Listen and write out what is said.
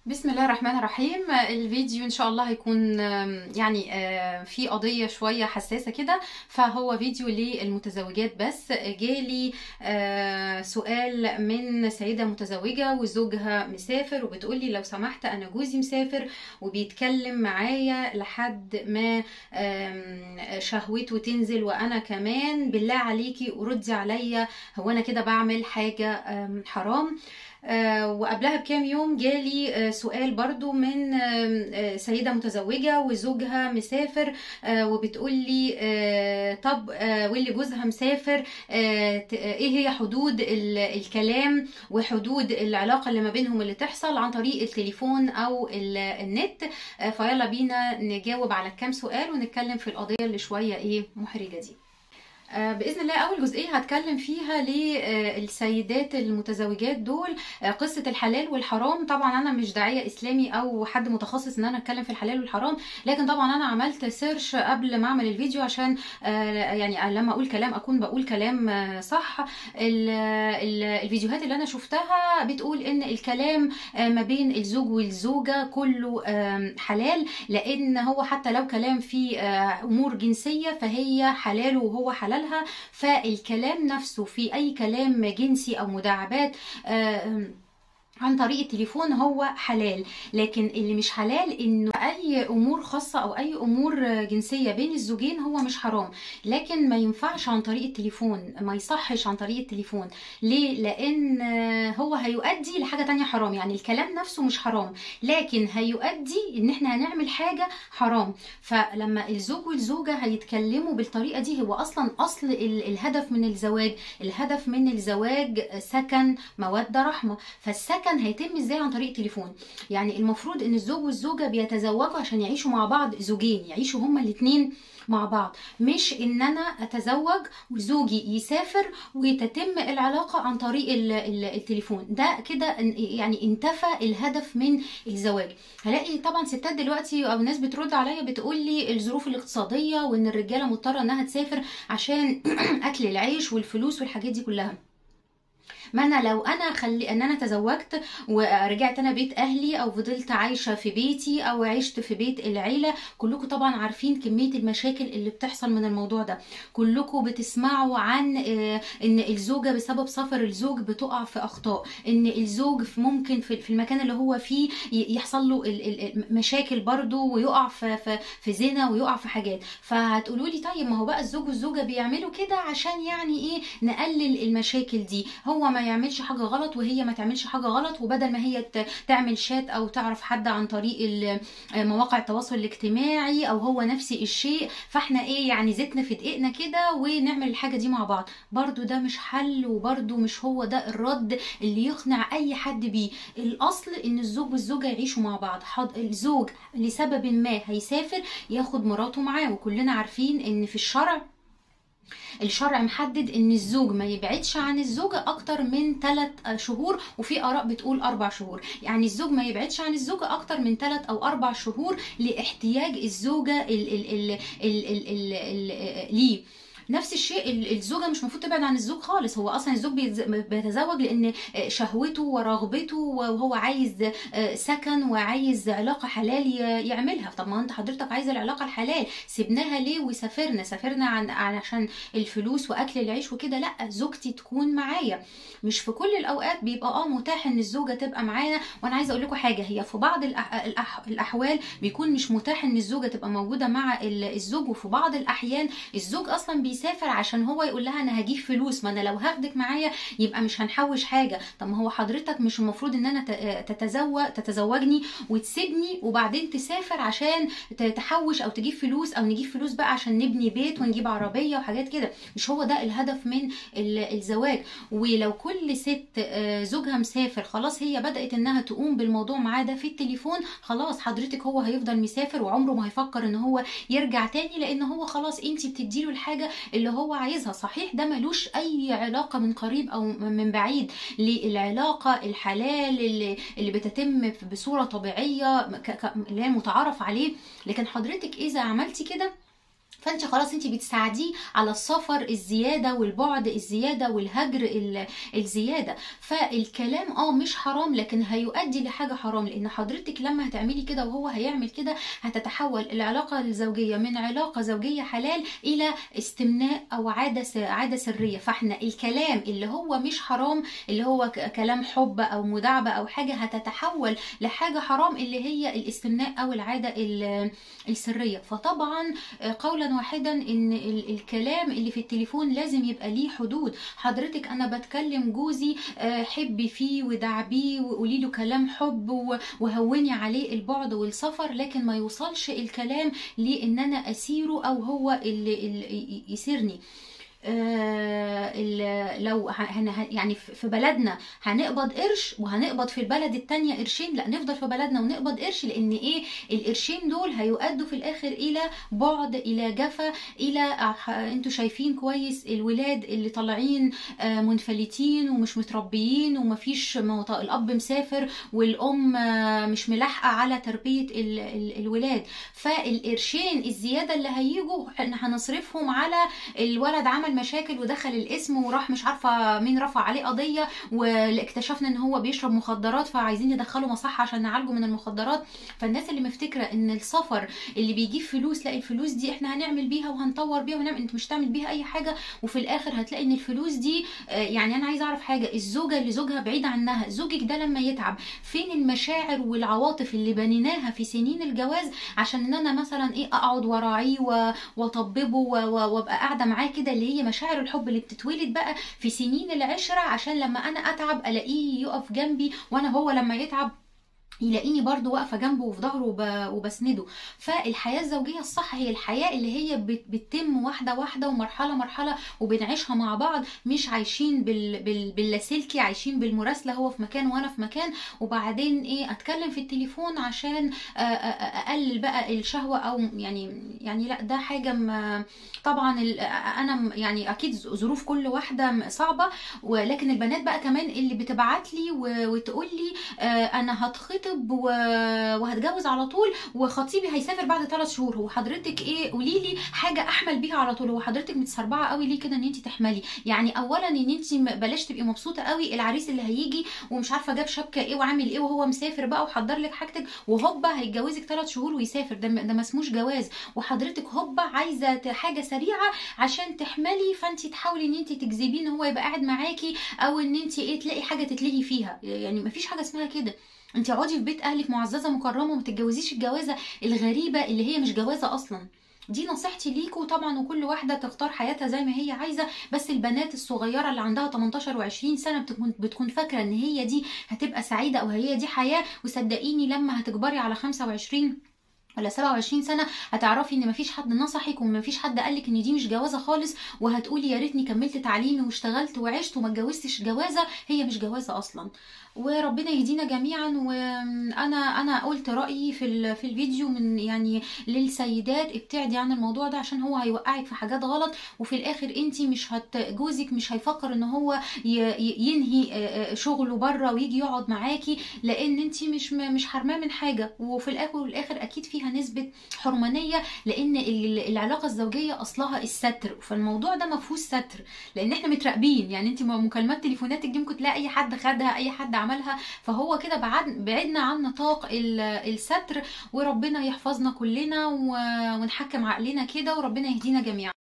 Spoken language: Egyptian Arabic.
بسم الله الرحمن الرحيم الفيديو ان شاء الله هيكون آم، يعني آه، في قضية شوية حساسة كده فهو فيديو للمتزوجات بس جالي آه، سؤال من سيدة متزوجة وزوجها مسافر وبتقولي لو سمحت انا جوزي مسافر وبيتكلم معايا لحد ما آم، شهوته تنزل وانا كمان بالله عليكي ردي عليا هو انا كده بعمل حاجة آم، حرام آه، وقبلها بكام يوم جالي آه، سؤال برضو من آه، آه، سيدة متزوجة وزوجها مسافر آه، وبتقولي آه، طب آه، واللي جوزها مسافر آه، ت- آه، ايه هي حدود ال- الكلام وحدود العلاقة اللي ما بينهم اللي تحصل عن طريق التليفون او ال- النت آه، فيلا بينا نجاوب على كام سؤال ونتكلم في القضية اللي شوية ايه محرجة دي آه، بإذن الله أول جزئية هتكلم فيها للسيدات المتزوجات دول آه، قصة الحلال والحرام طبعا أنا مش داعية إسلامي أو حد متخصص إن أنا أتكلم في الحلال والحرام لكن طبعا أنا عملت سيرش قبل ما أعمل الفيديو عشان آه، يعني لما أقول كلام أكون بقول كلام آه، صح ال- ال- الفيديوهات اللي أنا شفتها بتقول إن الكلام آه، ما بين الزوج والزوجة كله آم، حلال لأن هو حتى لو كلام فيه آه، أمور جنسية فهي حلال وهو حلالها فالكلام نفسه في أي كلام جنسي أو مداعبات آه، عن طريق التليفون هو حلال لكن اللي مش حلال انه اي امور خاصه او اي امور جنسيه بين الزوجين هو مش حرام لكن ما ينفعش عن طريق التليفون ما يصحش عن طريق التليفون ليه لان هو هيؤدي لحاجه تانية حرام يعني الكلام نفسه مش حرام لكن هيؤدي ان احنا هنعمل حاجه حرام فلما الزوج والزوجه هيتكلموا بالطريقه دي هو اصلا اصل ال- الهدف من الزواج الهدف من الزواج سكن موده رحمه فالسكن هيتم ازاي عن طريق التليفون يعني المفروض ان الزوج والزوجه بيتزوجوا عشان يعيشوا مع بعض زوجين يعيشوا هما الاتنين مع بعض مش ان انا اتزوج وزوجي يسافر وتتم العلاقه عن طريق ال- ال- التليفون ده كده ان- يعني انتفى الهدف من الزواج هلاقي طبعا ستات دلوقتي او ناس بترد عليا بتقول لي الظروف الاقتصاديه وان الرجاله مضطره انها تسافر عشان اكل العيش والفلوس والحاجات دي كلها ما انا لو انا خلي ان انا تزوجت ورجعت انا بيت اهلي او فضلت عايشه في بيتي او عشت في بيت العيله كلكم طبعا عارفين كميه المشاكل اللي بتحصل من الموضوع ده كلكم بتسمعوا عن آه، ان الزوجه بسبب سفر الزوج بتقع في اخطاء ان الزوج في- ممكن في في المكان اللي هو فيه ي- يحصل له ال- ال- المشاكل برضه ويقع في في في زنا ويقع في حاجات فهتقولوا لي طيب ما هو بقى الزوج والزوجه بيعملوا كده عشان يعني ايه نقلل المشاكل دي هو ما يعملش حاجه غلط وهي ما تعملش حاجه غلط وبدل ما هي ت- تعمل شات او تعرف حد عن طريق ال- مواقع التواصل الاجتماعي او هو نفس الشيء فاحنا ايه يعني زيتنا في دقيقنا كده ونعمل الحاجه دي مع بعض برضو ده مش حل وبرضو مش هو ده الرد اللي يقنع اي حد بيه الاصل ان الزوج والزوجه يعيشوا مع بعض حض... الزوج لسبب ما هيسافر ياخد مراته معاه وكلنا عارفين ان في الشرع الشرع محدد ان الزوج ما يبعدش عن الزوجة اكتر من 3 شهور وفي اراء بتقول 4 شهور يعني الزوج ما يبعدش عن الزوجة اكتر من 3 او 4 شهور لاحتياج الزوجة ال ال ال ال ال ال ال ليه نفس الشيء ال- الزوجه مش المفروض تبعد عن الزوج خالص هو اصلا الزوج بيتز- بيتزوج لان شهوته ورغبته وهو عايز سكن وعايز علاقه حلال ي- يعملها طب ما انت حضرتك عايز العلاقه الحلال سيبناها ليه وسافرنا سافرنا عن عشان الفلوس واكل العيش وكده لا زوجتي تكون معايا مش في كل الاوقات بيبقى اه متاح ان الزوجه تبقى معانا وانا عايزه اقول لكم حاجه هي في بعض الأح... الأح... الاحوال بيكون مش متاح ان الزوجه تبقى موجوده مع ال- الزوج وفي بعض الاحيان الزوج اصلا بيسافر عشان هو يقول لها انا هجيب فلوس ما انا لو هاخدك معايا يبقى مش هنحوش حاجه طب ما هو حضرتك مش المفروض ان انا ت- تتزوج تتزوجني وتسيبني وبعدين تسافر عشان ت- تحوش او تجيب فلوس او نجيب فلوس بقى عشان نبني بيت ونجيب عربيه وحاجات كده مش هو ده الهدف من ال- الزواج ولو كل ست آه، زوجها مسافر خلاص هي بدأت انها تقوم بالموضوع معاه ده في التليفون خلاص حضرتك هو هيفضل مسافر وعمره ما هيفكر ان هو يرجع تاني لان هو خلاص انت بتديله الحاجة اللي هو عايزها صحيح ده ملوش اي علاقة من قريب او من بعيد للعلاقة الحلال اللي, اللي بتتم بصورة طبيعية ك- ك- اللي هي متعارف عليه لكن حضرتك اذا عملتي كده فانت خلاص انت بتساعديه على السفر الزياده والبعد الزياده والهجر ال- الزياده فالكلام اه مش حرام لكن هيؤدي لحاجه حرام لان حضرتك لما هتعملي كده وهو هيعمل كده هتتحول العلاقه الزوجيه من علاقه زوجيه حلال الى استمناء او عاده س- عاده سريه فاحنا الكلام اللي هو مش حرام اللي هو ك- كلام حب او مداعبه او حاجه هتتحول لحاجه حرام اللي هي الاستمناء او العاده ال- السريه فطبعا آه، قولا واحدا ان ال- الكلام اللي في التليفون لازم يبقى ليه حدود حضرتك انا بتكلم جوزي آه، حبي فيه ودعبيه وقولي له كلام حب و- وهوني عليه البعد والسفر لكن ما يوصلش الكلام لان انا اسيره او هو اللي, اللي يسيرني آه، ال- لو ه- هن- يعني في في بلدنا هنقبض قرش وهنقبض في البلد التانية قرشين لا نفضل في بلدنا ونقبض قرش لان ايه القرشين دول هيؤدوا في الاخر الى بعد الى جفا الى أح- انتوا شايفين كويس الولاد اللي طالعين آه، منفلتين ومش متربيين ومفيش موط- الاب مسافر والام آه، مش ملاحقه على تربيه ال- ال- الولاد فالقرشين الزياده اللي هيجوا احنا هنصرفهم على الولد عمل مشاكل ودخل الاسم وراح مش عارفه مين رفع عليه قضيه واكتشفنا ان هو بيشرب مخدرات فعايزين ندخله مصحه عشان نعالجه من المخدرات فالناس اللي مفتكره ان السفر اللي بيجيب فلوس لا الفلوس دي احنا هنعمل بيها وهنطور بيها ونعمل انت مش تعمل بيها اي حاجه وفي الاخر هتلاقي ان الفلوس دي آه، يعني انا عايزه اعرف حاجه الزوجه اللي زوجها بعيد عنها زوجك ده لما يتعب فين المشاعر والعواطف اللي بنيناها في سنين الجواز عشان ان انا مثلا ايه اقعد وراعيه و- واطببه و- و- وابقى قاعده معاه كده اللي هي مشاعر الحب اللي بتتولد بقى في سنين العشره عشان لما انا اتعب الاقيه يقف جنبي وانا هو لما يتعب يلاقيني برضو واقفه جنبه وفي ظهره وب- وبسنده فالحياه الزوجيه الصح هي الحياه اللي هي بت- بتتم واحده واحده ومرحله مرحله وبنعيشها مع بعض مش عايشين بال... بال... باللاسلكي عايشين بالمراسله هو في مكان وانا في مكان وبعدين ايه اتكلم في التليفون عشان آه، آه، اقلل بقى الشهوه او يعني يعني لا ده حاجه ما طبعا ال- انا م- يعني اكيد ظروف كل واحده م- صعبه ولكن البنات بقى كمان اللي بتبعت لي و- وتقول لي آه، انا هتخطب و- وهتجوز على طول وخطيبي هيسافر بعد ثلاث شهور هو حضرتك ايه قولي لي حاجه احمل بيها على طول هو حضرتك متسربعه قوي ليه كده ان انت تحملي يعني اولا ان انت م- بلاش تبقي مبسوطه قوي العريس اللي هيجي ومش عارفه جاب شبكه ايه وعامل ايه وهو مسافر بقى وحضر لك حاجتك وهوبا هيتجوزك ثلاث شهور ويسافر ده م- ده ما اسموش جواز وحضرتك هوبا عايزه ت- حاجه سريعه عشان تحملي فانت تحاولي ان انت تجذبيه ان هو يبقى قاعد معاكي او ان انت ايه تلاقي حاجه تتلهي فيها يعني ما فيش حاجه اسمها كده انت اقعدي في بيت اهلك معززه مكرمه وما تتجوزيش الجوازه الغريبه اللي هي مش جوازه اصلا دي نصيحتي ليكوا طبعا وكل واحده تختار حياتها زي ما هي عايزه بس البنات الصغيره اللي عندها 18 و20 سنه بتكون بتكون فاكره ان هي دي هتبقى سعيده او هي دي حياه وصدقيني لما هتكبري على 25 ولا 27 سنه هتعرفي ان مفيش حد نصحك ومفيش حد قالك ان دي مش جوازه خالص وهتقولي يا ريتني كملت تعليمي واشتغلت وعشت وما اتجوزتش جوازه هي مش جوازه اصلا وربنا يهدينا جميعا وانا انا قلت رايي في ال- في الفيديو من يعني للسيدات ابتعدي عن الموضوع ده عشان هو هيوقعك في حاجات غلط وفي الاخر انت مش هت جوزك مش هيفكر ان هو ي- ي- ينهي آه، آه، شغله بره ويجي يقعد معاكي لان انت مش م- مش حرماه من حاجه وفي الاخر والاخر اكيد فيها نسبه حرمانيه لان ال- العلاقه الزوجيه اصلها الستر فالموضوع ده ما فيهوش ستر لان احنا متراقبين يعني انت مكالمات تليفوناتك دي ممكن تلاقي اي حد خدها اي حد عملها فهو كده بعد بعدنا عن نطاق ال- الستر وربنا يحفظنا كلنا و- ونحكم عقلنا كده وربنا يهدينا جميعا